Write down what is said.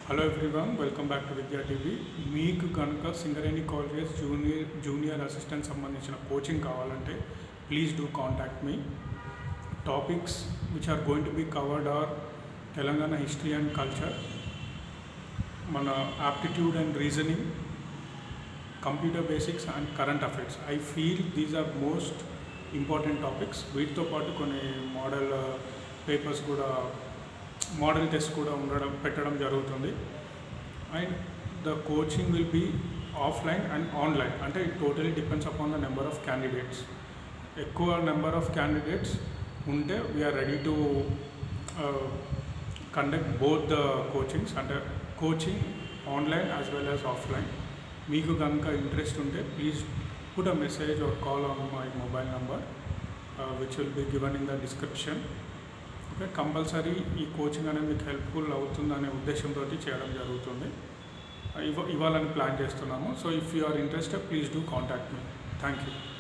hello everyone welcome back to Vidya TV మీకు కనుక Singareni colleges junior junior assistant సంబంధించిన coaching కావాలంటే please do contact me topics which are going to be covered are Telangana history and culture మన aptitude and reasoning computer basics and current affairs I feel these are most important topics వీటితో పాటు కొన్ని model papers కూడా model test కూడా ఉండడం పెట్టడం జరుగుతుంది and the coaching will be offline and online అంటే it totally depends upon the number of candidates ఎక్కువ నెంబర్ ఆఫ్ క్యాండిడేట్స్ ఉంటే we are ready to conduct both the coachings అంటే coaching online as well as offline మీకు కనుక interest ఉంటే please put a message or call on my mobile number which will be given in the description okay compulsory ఈ coaching అనేది మీకు helpful అవుతుందనే ఉద్దేశంతో చేయడం జరుగుతుంది ఇవ ఇవ్వాలని ప్లాన్ చేస్తున్నాము so if you are interested please do contact me thank you